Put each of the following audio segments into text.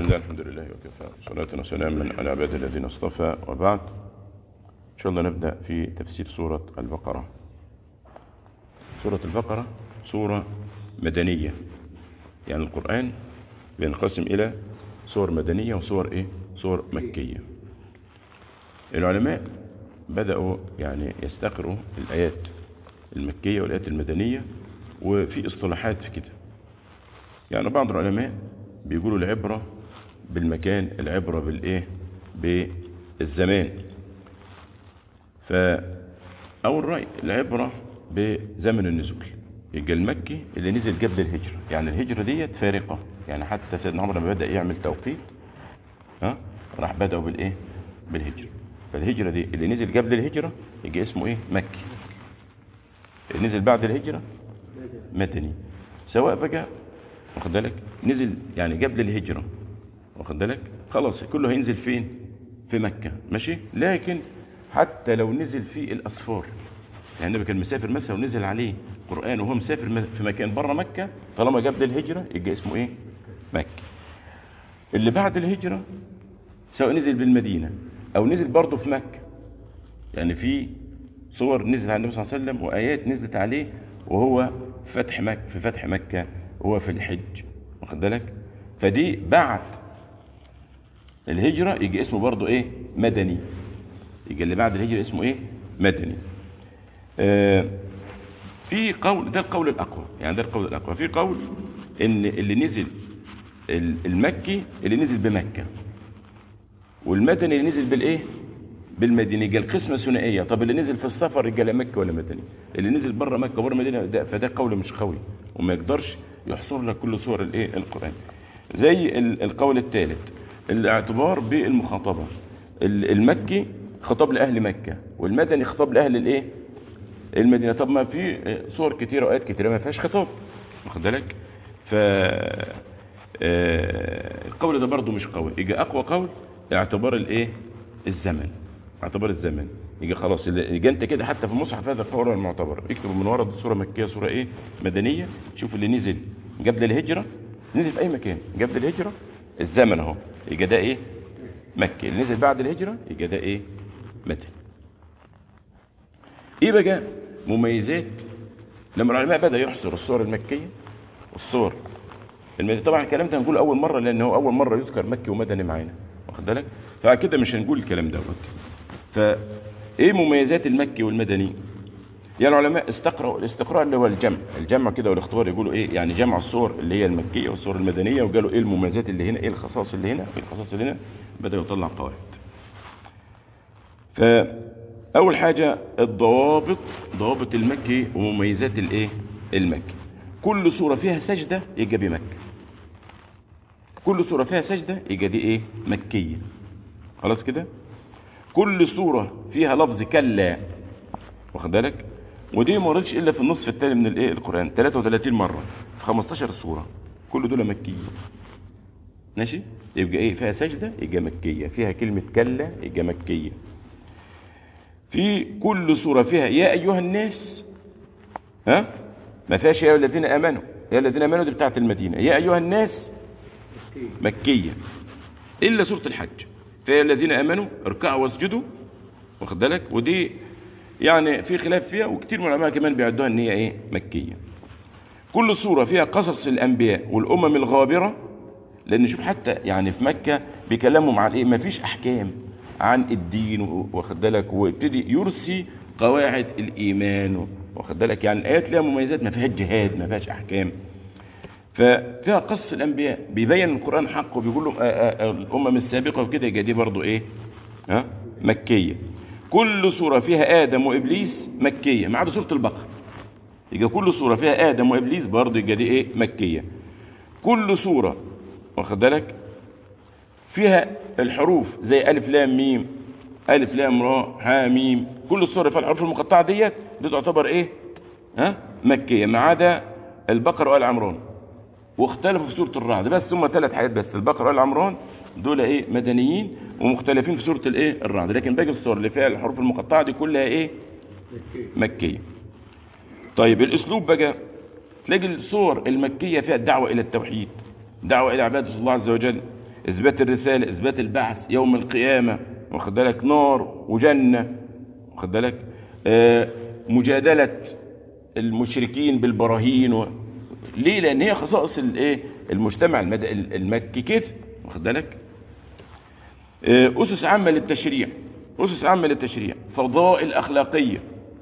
الله الحمد لله وكفى صلاة وسلاما على عباد الذين اصطفى وبعد إن شاء الله نبدأ في تفسير سورة البقرة سورة البقرة سورة مدنية يعني القرآن بينقسم إلى سور مدنية وسور إيه؟ سور مكية العلماء بدأوا يعني يستقروا الآيات المكية والآيات المدنية وفي اصطلاحات في كده يعني بعض العلماء بيقولوا العبرة بالمكان العبرة بالإيه بالزمان فأول رأي العبرة بزمن النزول يبقى المكي اللي نزل قبل الهجرة يعني الهجرة ديت فارقة يعني حتى سيدنا عمر لما بدأ يعمل توقيت ها راح بدأوا بالإيه بالهجرة فالهجرة دي اللي نزل قبل الهجرة يبقى اسمه إيه مكي اللي نزل بعد الهجرة مدني سواء بقى واخد بالك نزل يعني قبل الهجرة واخد بالك خلاص كله هينزل فين في مكة ماشي لكن حتى لو نزل في الأسفار يعني النبي كان مسافر مثلا ونزل عليه قرآن وهو مسافر في مكان بره مكة طالما قبل الهجرة يبقى اسمه ايه مكة اللي بعد الهجرة سواء نزل بالمدينة او نزل برضه في مكة يعني في صور نزل على النبي صلى الله عليه وسلم وآيات نزلت عليه وهو فتح مكة في فتح مكة وهو في الحج واخد بالك فدي بعد الهجرة يجي اسمه برضه ايه مدني يجي اللي بعد الهجرة اسمه ايه مدني آه في قول ده القول الأقوى يعني ده القول الأقوى في قول ان اللي نزل المكي اللي نزل بمكة والمدني اللي نزل بالايه بالمدينة يبقى القسمة ثنائية طب اللي نزل في السفر يبقى لا مكة ولا مدني اللي نزل بره مكة وبره مدينة ده فده قول مش قوي وما يقدرش يحصر لك كل صور الايه القرآن زي القول الثالث الاعتبار بالمخاطبة المكي خطاب لأهل مكة والمدني خطاب لأهل الايه المدينة طب ما في صور كتيرة وآيات كتيرة ما فيهاش خطاب واخد بالك ف القول ده برضه مش قوي يجي أقوى قول اعتبار الايه الزمن اعتبار الزمن يجي خلاص يجي انت كده حتى في المصحف هذا القول المعتبر اكتب من ورا سوره مكيه سوره ايه مدنيه شوف اللي نزل قبل الهجره نزل في اي مكان قبل الهجره الزمن اهو يجي ده ايه مكي اللي نزل بعد الهجره يجي ده ايه مدني ايه بقى مميزات لما العلماء بدا يحصر الصور المكيه والصور المدنيه طبعا الكلام ده هنقول اول مره لان هو اول مره يذكر مكي ومدني معانا واخد بالك فكده مش هنقول الكلام دوت فايه مميزات المكي والمدني يعني العلماء استقرأوا الاستقراء اللي هو الجمع الجمع كده والاختبار يقولوا ايه يعني جمع الصور اللي هي المكيه والصور المدنيه وقالوا ايه المميزات اللي هنا ايه الخصائص اللي هنا ايه الخصائص اللي هنا بدأوا يطلع قواعد فاول حاجه الضوابط ضوابط المكي ومميزات الايه المكي كل صوره فيها سجده يبقى بمكه كل صورة فيها سجدة يبقى دي ايه مكية خلاص كده كل صورة فيها لفظ كلا واخد بالك ودي ما وردش الا في النصف الثاني من الايه القرآن 33 مرة في 15 صورة كل دول مكية ماشي يبقى ايه فيها سجدة يبقى مكية فيها كلمة كلا يبقى مكية في كل صورة فيها يا ايها الناس ها ما فيهاش يا الذين امنوا يا الذين امنوا دي بتاعت المدينة يا ايها الناس مكية إلا سورة الحج فيا الذين آمنوا اركعوا واسجدوا واخد بالك ودي يعني في خلاف فيها وكتير من العلماء كمان بيعدوها ان هي ايه مكية كل سورة فيها قصص الأنبياء والأمم الغابرة لأن شوف حتى يعني في مكة بيكلمهم عن ايه ما فيش أحكام عن الدين واخد بالك ويبتدي يرسي قواعد الإيمان واخد بالك يعني الآيات ليها مميزات ما فيهاش جهاد ما فيهاش أحكام ففيها قصص الانبياء بيبين القران حق وبيقول لهم الامم السابقه وكده يبقى دي برضه ايه ها مكيه كل سوره فيها ادم وابليس مكيه ما عدا سوره البقره يبقى كل سوره فيها ادم وابليس برضه يبقى دي ايه مكيه كل سوره واخد بالك فيها الحروف زي الف لام ميم الف لام را ها ميم كل سوره فيها الحروف المقطعه ديت دي تعتبر ايه ها مكيه ما عدا البقره وال عمران واختلفوا في سورة الرعد بس هم ثلاث حاجات بس البقرة والعمران دول ايه مدنيين ومختلفين في سورة الايه الرعد لكن باقي السور اللي فيها الحروف المقطعة دي كلها ايه مكية طيب الاسلوب بقى تلاقي الصور المكية فيها الدعوة الى التوحيد دعوة الى عبادة الله عز وجل اثبات الرساله اثبات البعث يوم القيامه واخد بالك نار وجنه واخد بالك آه مجادله المشركين بالبراهين و... ليه لان هي خصائص الايه المجتمع المد... المكي كده واخد بالك آه اسس عامه للتشريع اسس عامه للتشريع فضائل اخلاقيه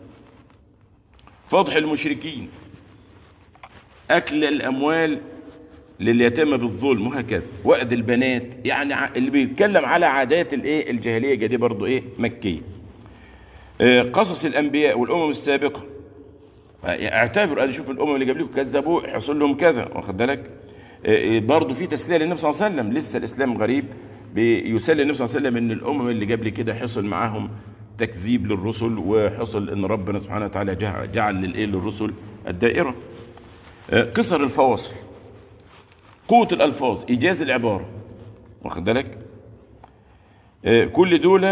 فضح المشركين اكل الاموال لليتامى بالظلم وهكذا وأد البنات يعني ع- اللي بيتكلم على عادات الايه الجاهليه دي برضه ايه مكيه آه، قصص الانبياء والامم السابقه آه، اعتبروا ادي شوف الامم اللي قبلكم كذبوا حصل لهم كذا واخد بالك آه، آه، برضه في تسليه للنبي صلى الله عليه وسلم لسه الاسلام غريب بيسلي النبي صلى الله عليه وسلم ان الامم اللي قبل كده حصل معاهم تكذيب للرسل وحصل ان ربنا سبحانه وتعالى جعل, جعل للايه للرسل الدائره آه، قصر الفواصل قوة الألفاظ إيجاز العبارة واخد بالك آه، كل دول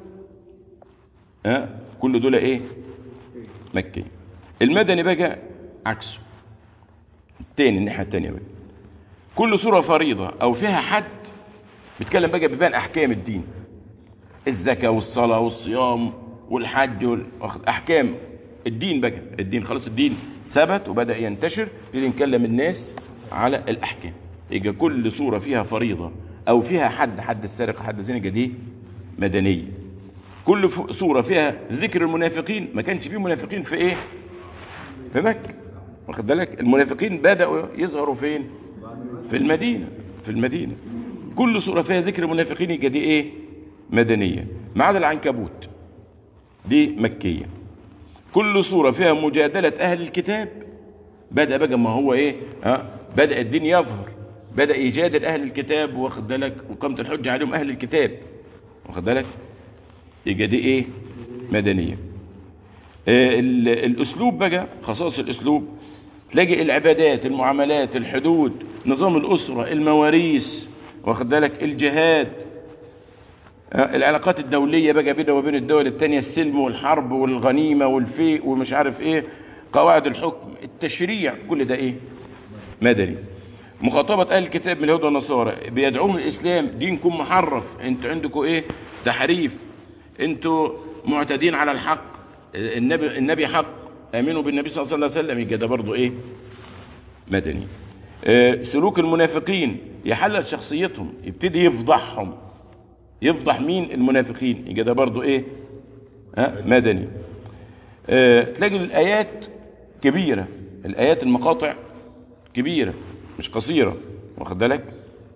آه، كل دول إيه مكي المدني بقى عكسه التاني الناحية التانية بقى كل سورة فريضة أو فيها حد بيتكلم بقى بيبان أحكام الدين الزكاة والصلاة والصيام والحج وال... واخد- أحكام الدين بقى الدين خلاص الدين ثبت وبدأ ينتشر نبتدي نكلم الناس على الأحكام يبقى كل سورة فيها فريضة أو فيها حد حد السرقة حد الزنا يبقى دي مدنية كل ف- سورة فيها ذكر المنافقين ما كانش فيه منافقين في إيه في مكة واخد بالك المنافقين بدأوا يظهروا فين في المدينة في المدينة كل سورة فيها ذكر المنافقين يبقى دي ايه مدنية ما عدا العنكبوت دي مكية كل سورة فيها مجادلة أهل الكتاب بدأ بقى ما هو ايه ها بدأ الدين يظهر بدأ يجادل أهل الكتاب واخد بالك وقامت الحجة عليهم أهل الكتاب واخد بالك يبقى دي ايه مدنية آه، ال- الأسلوب بقى خصائص الأسلوب تلاقي العبادات المعاملات الحدود نظام الأسرة المواريث واخد بالك الجهاد آه، العلاقات الدولية بقى بيننا وبين الدول التانية السلم والحرب والغنيمة والفيء ومش عارف ايه قواعد الحكم التشريع كل ده ايه مدني مخاطبة أهل الكتاب من اليهود والنصارى بيدعوهم الإسلام دينكم محرف انتوا عندكم ايه تحريف انتوا معتدين على الحق النبي النبي حق امنوا بالنبي صلى الله عليه وسلم يبقى ده برضه ايه مدني آه، سلوك المنافقين يحلل شخصيتهم يبتدي يفضحهم يفضح مين المنافقين يبقى ده برضه ايه ها مدني آه، تلاقي الايات كبيره الايات المقاطع كبيره مش قصيره واخد بالك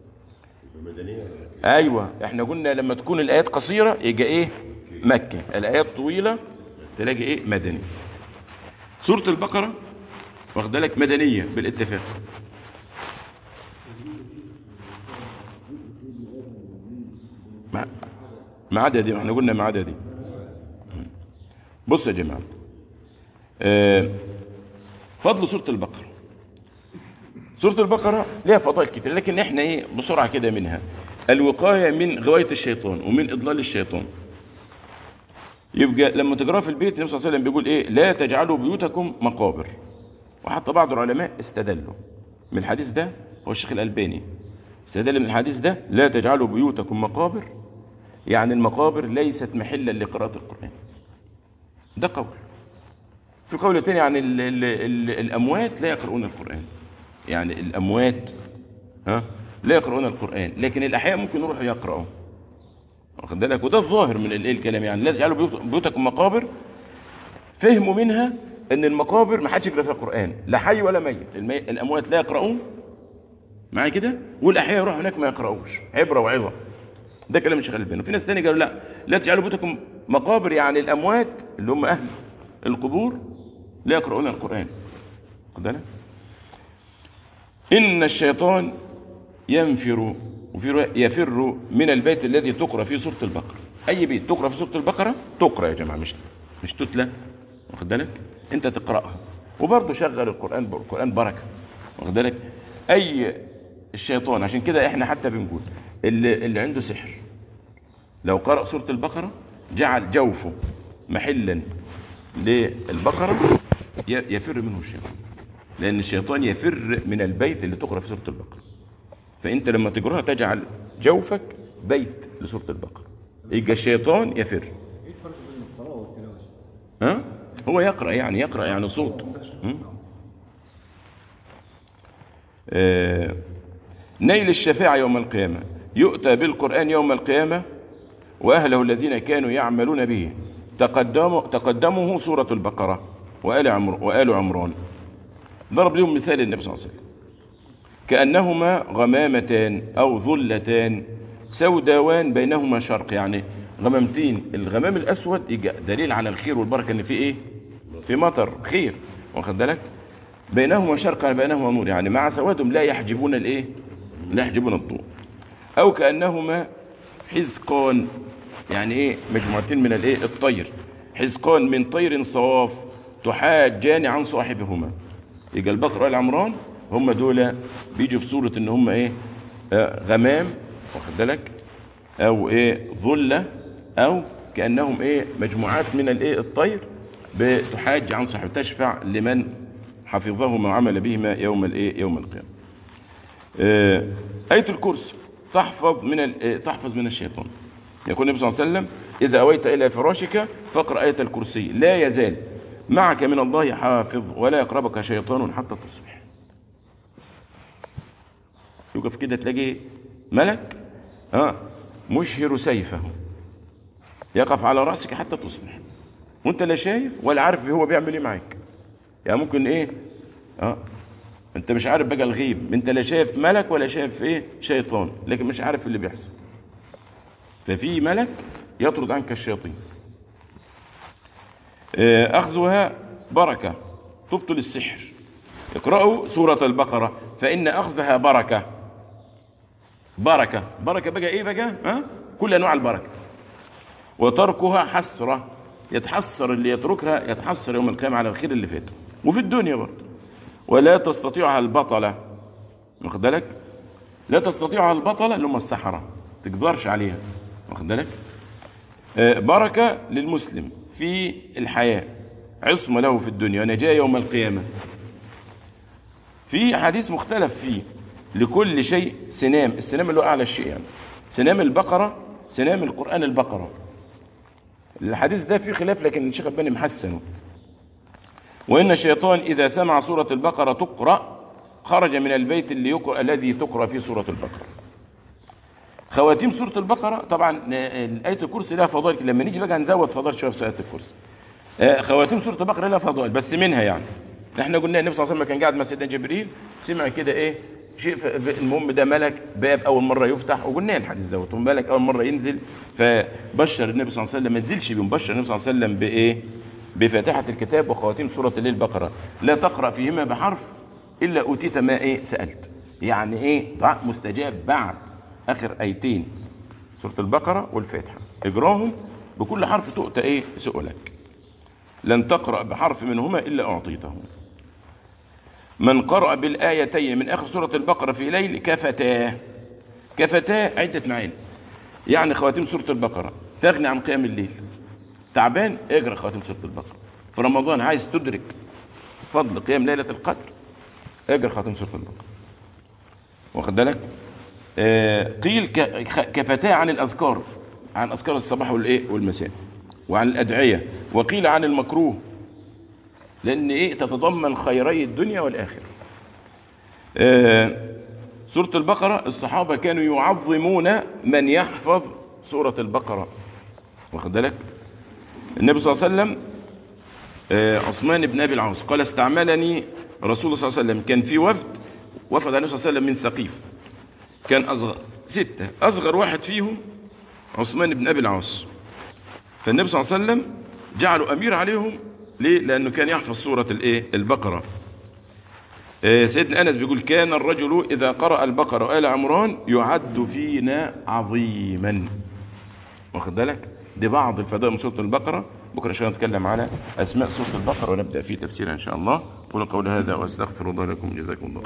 ايوه احنا قلنا لما تكون الايات قصيره يبقى ايه مكه الايات طويله تلاقي ايه مدني سوره البقره واخد بالك مدنيه بالاتفاق ما ما عدا دي احنا قلنا ما عدا دي بص يا جماعه آه، فضل سوره البقره سوره البقره ليها فضائل كتير لكن احنا ايه بسرعه كده منها الوقايه من غوايه الشيطان ومن اضلال الشيطان يبقى لما تقرا في البيت النبي صلى الله عليه وسلم بيقول ايه لا تجعلوا بيوتكم مقابر وحتى بعض العلماء استدلوا من الحديث ده هو الشيخ الألباني استدل من الحديث ده لا تجعلوا بيوتكم مقابر يعني المقابر ليست محلا لقراءة القرآن ده قول في قول تاني عن ال ال ال الأموات لا يقرؤون القرآن يعني الأموات ها لا يقرؤون القرآن لكن الأحياء ممكن يروحوا يقرأوا واخد بالك وده الظاهر من الايه الكلام يعني لا تجعلوا بيوت- بيوتكم مقابر فهموا منها ان المقابر ما حدش يقرا فيها قران لا حي ولا ميت المي... الاموات لا يقرؤون معايا كده والاحياء يروحوا هناك ما يقرأوش عبره وعظه ده كلام الشيخ الالباني وفي ناس تاني قالوا لا لا تجعلوا بيوتكم مقابر يعني الاموات اللي هم اهل القبور لا يقرؤون القران خد بالك ان الشيطان ينفر وفي رواية يفر من البيت الذي تقرا فيه سوره البقره اي بيت تقرا في سوره البقره تقرا يا جماعه مش مش تتلى واخد بالك انت تقراها وبرضه شغل القران القران بركه واخد بالك اي الشيطان عشان كده احنا حتى بنقول اللي, اللي عنده سحر لو قرأ سورة البقرة جعل جوفه محلا للبقرة ي- يفر منه الشيطان لأن الشيطان يفر من البيت اللي تقرأ في سورة البقرة فأنت لما تقرأها تجعل جوفك بيت لسورة البقرة يبقى الشيطان يفر ايه الفرق بين القراءة والتلاوة؟ ها هو يقرأ يعني يقرأ يعني صوت م? آه، نيل الشفاعة يوم القيامة يؤتى بالقرآن يوم القيامة وأهله الذين كانوا يعملون به تقدم تقدمه سورة البقرة وآل, عمر وآل عمران ضرب لهم مثال النبي صلى الله عليه وسلم كأنهما غمامتان أو ظلتان سوداوان بينهما شرق يعني غمامتين الغمام الأسود يجي دليل على الخير والبركة إن في إيه في مطر خير واخد بالك بينهما شرق بينهما نور يعني مع سوادهم لا يحجبون الإيه لا يحجبون الضوء أو كأنهما حزقان يعني إيه مجموعتين من الإيه الطير حزقان من طير صواف تحاجان عن صاحبهما يبقى البقرة والعمران هم دول بيجوا في صورة ان هم ايه آه غمام واخد بالك او ايه ظلة او كأنهم ايه مجموعات من الايه الطير بتحاج عن صاحب تشفع لمن حفظهما وعمل بهما يوم الايه يوم القيامة آه آية الكرسي تحفظ من ال- آه، تحفظ من الشيطان يقول النبي صلى الله عليه وسلم إذا أويت إلى فراشك فاقرأ آية الكرسي لا يزال معك من الله حافظ ولا يقربك شيطان حتى تصبح يوقف كده تلاقي ملك اه مشهر سيفه يقف على رأسك حتى تصبح وانت لا شايف ولا عارف هو بيعمل ايه معاك يعني ممكن ايه اه انت مش عارف بقى الغيب انت لا شايف ملك ولا شايف ايه شيطان لكن مش عارف اللي بيحصل ففي ملك يطرد عنك الشياطين آه، أخذها بركة تبطل السحر اقرأوا سورة البقرة فإن أخذها بركة بركة بركة بقى إيه بقى ها؟ كل أنواع البركة وتركها حسرة يتحسر اللي يتركها يتحسر يوم القيامة على الخير اللي فات وفي الدنيا برضه ولا تستطيعها البطلة واخد بالك لا تستطيعها البطلة اللي هم السحرة تقدرش عليها واخد بالك آه، بركة للمسلم في الحياة عصمة له في الدنيا ونجاة يوم القيامة في حديث مختلف فيه لكل شيء سنام السنام اللي هو أعلى الشيء يعني سنام البقرة سنام القرآن البقرة الحديث ده فيه خلاف لكن الشيخ الباني محسنه وإن الشيطان إذا سمع سورة البقرة تقرأ خرج من البيت اللي يقرأ الذي تقرأ فيه سورة البقرة خواتيم سورة البقرة طبعا آه، آية الكرسي لها فضائل لما نيجي بقى نزود فضائل شوية في آية الكرسي آه، خواتيم سورة البقرة لها فضائل بس منها يعني احنا قلنا النبي صلى الله عليه وسلم كان قاعد مع سيدنا جبريل سمع كده ايه شيء ف- ف- المهم ده ملك باب اول مره يفتح وقلنا الحديث دوت ملك اول مره ينزل فبشر النبي صلى الله عليه وسلم ما نزلش بيهم بشر النبي صلى الله عليه وسلم بايه بفاتحه الكتاب وخواتيم سوره الليل البقره لا تقرا فيهما بحرف الا اوتيت ما ايه سالت يعني ايه دعاء مستجاب بعد اخر ايتين سوره البقره والفاتحه اجراهم بكل حرف تؤتى ايه سؤلك لن تقرأ بحرف منهما إلا أعطيته من قرأ بالآيتين من آخر سورة البقرة في ليل كفتاه كفتاه عدة معاني يعني خواتيم سورة البقرة تغني عن قيام الليل تعبان اقرأ خواتيم سورة البقرة في رمضان عايز تدرك فضل قيام ليلة القدر اقرأ خواتيم سورة البقرة واخد بالك آه، قيل ك- خ- كفتاه عن الأذكار عن أذكار الصباح والإيه والمساء وعن الأدعية وقيل عن المكروه لأن إيه تتضمن خيري الدنيا والآخرة آه، سورة البقرة الصحابة كانوا يعظمون من يحفظ سورة البقرة واخد بالك النبي صلى الله عليه وسلم آه، عثمان بن أبي العاص قال استعملني رسول الله صلى الله عليه وسلم كان في وفد وفد عليه الصلاة والسلام من ثقيف كان أصغر ستة أصغر واحد فيهم عثمان بن أبي العاص فالنبي صلى الله عليه وسلم جعله أمير عليهم ليه؟ لأنه كان يحفظ سورة الإيه؟ البقرة آه، سيدنا أنس بيقول كان الرجل إذا قرأ البقرة وآل عمران يعد فينا عظيما واخد بالك دي بعض الفضائل من سورة البقرة بكرة إن شاء الله نتكلم على أسماء سورة البقرة ونبدأ في تفسيرها إن شاء الله قولوا قول هذا وأستغفر الله لكم جزاكم الله